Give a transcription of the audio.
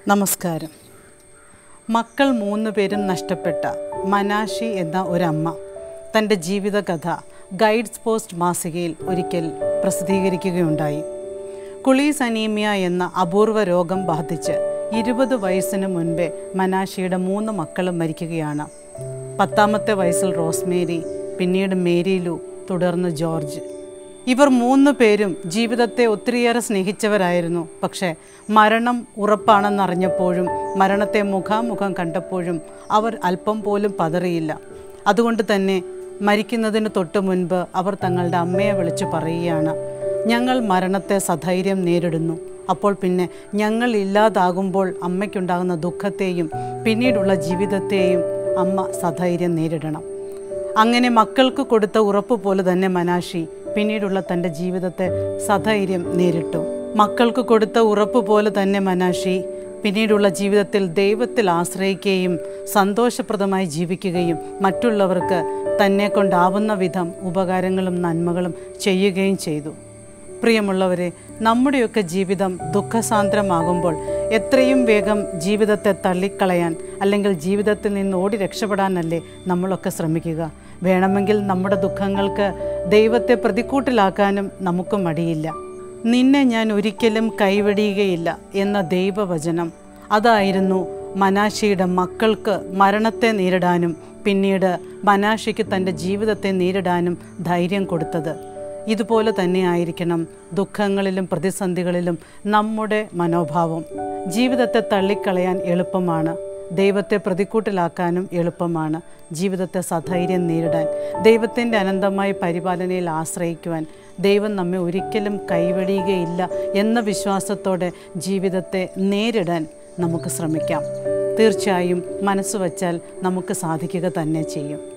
നമസ്കാരം മക്കൾ മൂന്ന് പേരും നഷ്ടപ്പെട്ട മനാഷി എന്ന ഒരമ്മ തൻ്റെ ജീവിതകഥ ഗൈഡ്സ് പോസ്റ്റ് മാസികയിൽ ഒരിക്കൽ പ്രസിദ്ധീകരിക്കുകയുണ്ടായി കുളീസ് അനീമിയ എന്ന അപൂർവ രോഗം ബാധിച്ച് ഇരുപത് വയസ്സിന് മുൻപേ മനാഷിയുടെ മൂന്ന് മക്കളും മരിക്കുകയാണ് പത്താമത്തെ വയസ്സിൽ റോസ്മേരി പിന്നീട് മേരിലു തുടർന്ന് ജോർജ് ഇവർ മൂന്ന് പേരും ജീവിതത്തെ ഒത്തിരിയേറെ സ്നേഹിച്ചവരായിരുന്നു പക്ഷേ മരണം ഉറപ്പാണെന്നറിഞ്ഞപ്പോഴും മരണത്തെ മുഖാമുഖം കണ്ടപ്പോഴും അവർ അല്പം പോലും പതറിയില്ല അതുകൊണ്ട് തന്നെ മരിക്കുന്നതിന് തൊട്ട് മുൻപ് അവർ തങ്ങളുടെ അമ്മയെ വിളിച്ചു പറയുകയാണ് ഞങ്ങൾ മരണത്തെ സധൈര്യം നേരിടുന്നു അപ്പോൾ പിന്നെ ഞങ്ങൾ ഇല്ലാതാകുമ്പോൾ അമ്മയ്ക്കുണ്ടാകുന്ന ദുഃഖത്തെയും പിന്നീടുള്ള ജീവിതത്തെയും അമ്മ സധൈര്യം നേരിടണം അങ്ങനെ മക്കൾക്ക് കൊടുത്ത ഉറപ്പ് പോലെ തന്നെ മനാഷി പിന്നീടുള്ള തൻ്റെ ജീവിതത്തെ സധൈര്യം നേരിട്ടു മക്കൾക്ക് കൊടുത്ത ഉറപ്പ് പോലെ തന്നെ മനാഷി പിന്നീടുള്ള ജീവിതത്തിൽ ദൈവത്തിൽ ആശ്രയിക്കുകയും സന്തോഷപ്രദമായി ജീവിക്കുകയും മറ്റുള്ളവർക്ക് തന്നെ കൊണ്ടാവുന്ന വിധം ഉപകാരങ്ങളും നന്മകളും ചെയ്യുകയും ചെയ്തു പ്രിയമുള്ളവരെ നമ്മുടെയൊക്കെ ജീവിതം ദുഃഖസാന്ദ്രമാകുമ്പോൾ എത്രയും വേഗം ജീവിതത്തെ തള്ളിക്കളയാൻ അല്ലെങ്കിൽ ജീവിതത്തിൽ നിന്ന് ഓടി രക്ഷപ്പെടാനല്ലേ നമ്മളൊക്കെ ശ്രമിക്കുക വേണമെങ്കിൽ നമ്മുടെ ദുഃഖങ്ങൾക്ക് ദൈവത്തെ പ്രതിക്കൂട്ടിലാക്കാനും നമുക്ക് മടിയില്ല നിന്നെ ഞാൻ ഒരിക്കലും കൈവെടിയുകയില്ല എന്ന ദൈവവചനം അതായിരുന്നു മനാഷിയുടെ മക്കൾക്ക് മരണത്തെ നേരിടാനും പിന്നീട് മനാഷിക്ക് തൻ്റെ ജീവിതത്തെ നേരിടാനും ധൈര്യം കൊടുത്തത് ഇതുപോലെ തന്നെ ആയിരിക്കണം ദുഃഖങ്ങളിലും പ്രതിസന്ധികളിലും നമ്മുടെ മനോഭാവം ജീവിതത്തെ തള്ളിക്കളയാൻ എളുപ്പമാണ് ദൈവത്തെ പ്രതിക്കൂട്ടിലാക്കാനും എളുപ്പമാണ് ജീവിതത്തെ സധൈര്യം നേരിടാൻ ദൈവത്തിൻ്റെ അനന്തമായ പരിപാലനയിൽ ആശ്രയിക്കുവാൻ ദൈവം നമ്മെ ഒരിക്കലും കൈവെടിയുകയില്ല എന്ന വിശ്വാസത്തോടെ ജീവിതത്തെ നേരിടാൻ നമുക്ക് ശ്രമിക്കാം തീർച്ചയായും മനസ്സ് വച്ചാൽ നമുക്ക് സാധിക്കുക തന്നെ ചെയ്യും